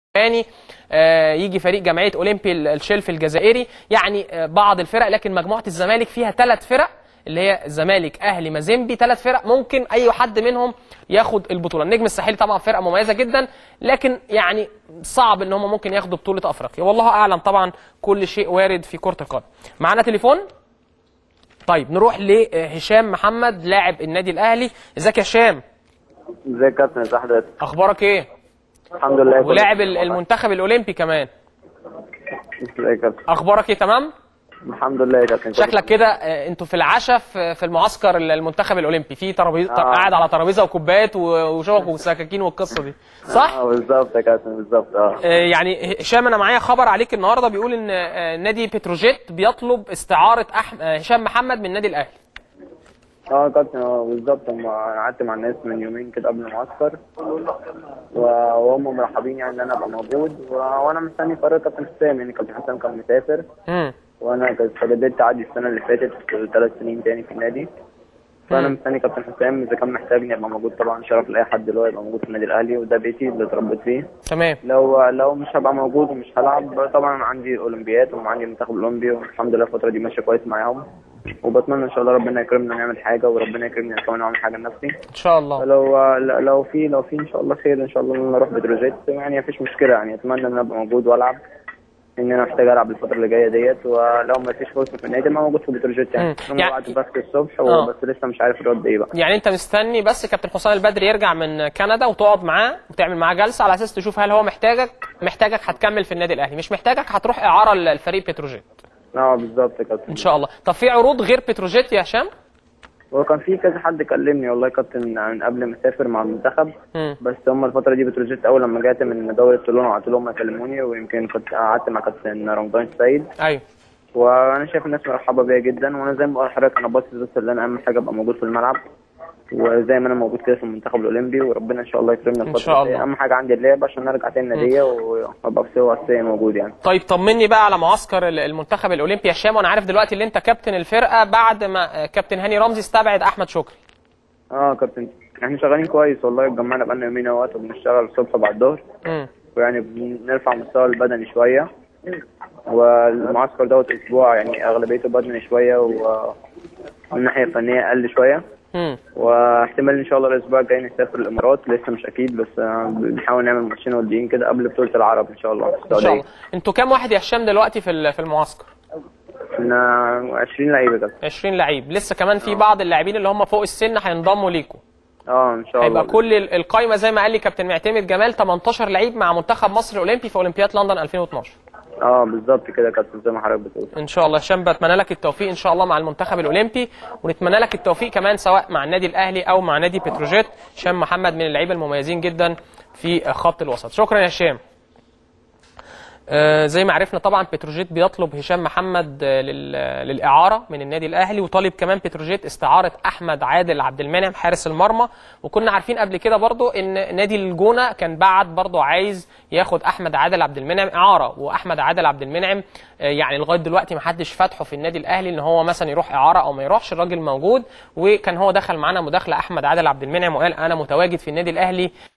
الثاني آه، يجي فريق جمعيه اولمبي الشلف الجزائري يعني آه، بعض الفرق لكن مجموعه الزمالك فيها ثلاث فرق اللي هي الزمالك اهلي مازيمبي ثلاث فرق ممكن اي حد منهم ياخد البطوله النجم الساحلي طبعا فرقه مميزه جدا لكن يعني صعب ان هم ممكن ياخدوا بطوله افريقيا والله اعلم طبعا كل شيء وارد في كره القدم معانا تليفون طيب نروح لهشام محمد لاعب النادي الاهلي ازيك يا هشام ازيك يا كابتن ازي حضرتك اخبارك ايه الحمد لله ولاعب ال- المنتخب الاولمبي كمان ازيك يا كابتن اخبارك ايه تمام الحمد لله يا كابتن شكلك كده آه، انتوا في العشاء في في المعسكر المنتخب الاولمبي في ترابيزه آه. قاعد على ترابيزه وكوبايات و- وشوك وسكاكين والقصه دي صح اه بالظبط يا كابتن بالظبط اه آه، يعني هشام انا معايا خبر عليك النهارده بيقول ان آه، نادي بتروجيت بيطلب استعاره أح- آه، هشام محمد من النادي الاهلي اه يا كابتن اه بالظبط هم قعدت مع الناس من يومين كده قبل المعسكر و- وهم مرحبين يعني ان انا ابقى موجود و... وانا مستني قرار كابتن حسام يعني كابتن حسام كان مسافر امم وانا كنت فضلت تعدي السنه اللي فاتت ثلاث سنين تاني في النادي فانا مم. مستني كابتن حسام اذا كان محتاجني ابقى موجود طبعا شرف لاي حد اللي هو يبقى موجود في النادي الاهلي وده بيتي اللي اتربيت فيه تمام لو لو مش هبقى موجود ومش هلعب طبعا عندي اولمبيات وعندي المنتخب الاولمبي والحمد لله الفتره دي ماشيه كويس معاهم وبتمنى ان شاء الله ربنا يكرمنا نعمل حاجه وربنا يكرمني أنا كمان اعمل حاجه لنفسي ان شاء الله فلو لو في لو في ان شاء الله خير ان شاء الله ان انا اروح بتروجيت يعني مفيش مشكله يعني اتمنى ان انا ابقى موجود والعب ان انا محتاج العب الفتره اللي جايه ديت ولو ما فيش فرصه في النادي ما موجود في بتروجيت يعني مم. هم يعني- بعد بس الصبح آه. وبس لسه مش عارف الرد ايه بقى يعني انت مستني بس كابتن حسام البدري يرجع من كندا وتقعد معاه وتعمل معاه جلسه على اساس تشوف هل هو محتاجك محتاجك هتكمل في النادي الاهلي مش محتاجك هتروح اعاره للفريق بتروجيت اه بالظبط يا كابتن ان شاء الله طب في عروض غير بتروجيت يا هشام هو كان في كذا حد كلمني والله يا كابتن من قبل ما اسافر مع المنتخب مم. بس هم الفترة دي بتروجيت أول لما جات من دوري طولون وقعدت لهم يكلموني ويمكن كنت قعدت مع كابتن رمضان السيد ايوه وأنا شايف الناس مرحبة بيا جدا وأنا زي ما بقول لحضرتك أنا باصص بس إن أنا أهم حاجة أبقى موجود في الملعب وزي ما أنا موجود كده في المنتخب الأولمبي وربنا إن شاء الله يكرمنا الفترة شاء دي. الله. أهم حاجة عندي اللعب عشان أرجع تاني النادية وأبقى في سوى أساسية موجود يعني طيب طمني بقى على معسكر ال- المنتخب الاولمبي يا هشام وانا عارف دلوقتي اللي انت كابتن الفرقه بعد ما آه، كابتن هاني رمزي استبعد احمد شكري أه كابتن إحنا شغالين كويس والله اتجمعنا بقالنا يومين اهوت وبنشتغل الصبح بعد الظهر امم ويعني بنرفع مستوى البدني شوية والمعسكر دوت أسبوع يعني أغلبيته بدني شوية و من الناحية الفنية أقل شوية امم واحتمال إن شاء الله الأسبوع الجاي نسافر الإمارات لسه مش أكيد بس آه، بنحاول نعمل ماتشين وديين كده قبل بطولة العرب إن شاء الله في ان شاء السعودية الله انتوا كام واحد يا هشام دلوقتي في ال- في المعسكر إحنا 20 لعيبة كده 20 لعيب لسه كمان في بعض اللاعبين اللي هم فوق السن هينضموا ليكم اه ان شاء هيبقى الله كل ال- القايمه زي ما قال لي كابتن معتمد جمال 18 لعيب مع منتخب مصر الاولمبي في اولمبياد لندن 2012 اه بالظبط كده يا كابتن زي ما حضرتك بتقول ان شاء الله هشام بتمنى لك التوفيق ان شاء الله مع المنتخب الاولمبي ونتمنى لك التوفيق كمان سواء مع النادي الاهلي او مع نادي بتروجيت هشام محمد من اللعيبه المميزين جدا في خط الوسط شكرا يا هشام آه، زي ما عرفنا طبعا بتروجيت بيطلب هشام محمد آه، لل- للاعاره من النادي الاهلي وطالب كمان بتروجيت استعاره احمد عادل عبد المنعم حارس المرمى وكنا عارفين قبل كده برضو ان نادي الجونه كان بعت برضو عايز ياخد احمد عادل عبد المنعم اعاره واحمد عادل عبد المنعم آه، يعني لغايه دلوقتي ما حدش فاتحه في النادي الاهلي ان هو مثلا يروح اعاره او ما يروحش الراجل موجود وكان هو دخل معانا مداخله احمد عادل عبد المنعم وقال انا متواجد في النادي الاهلي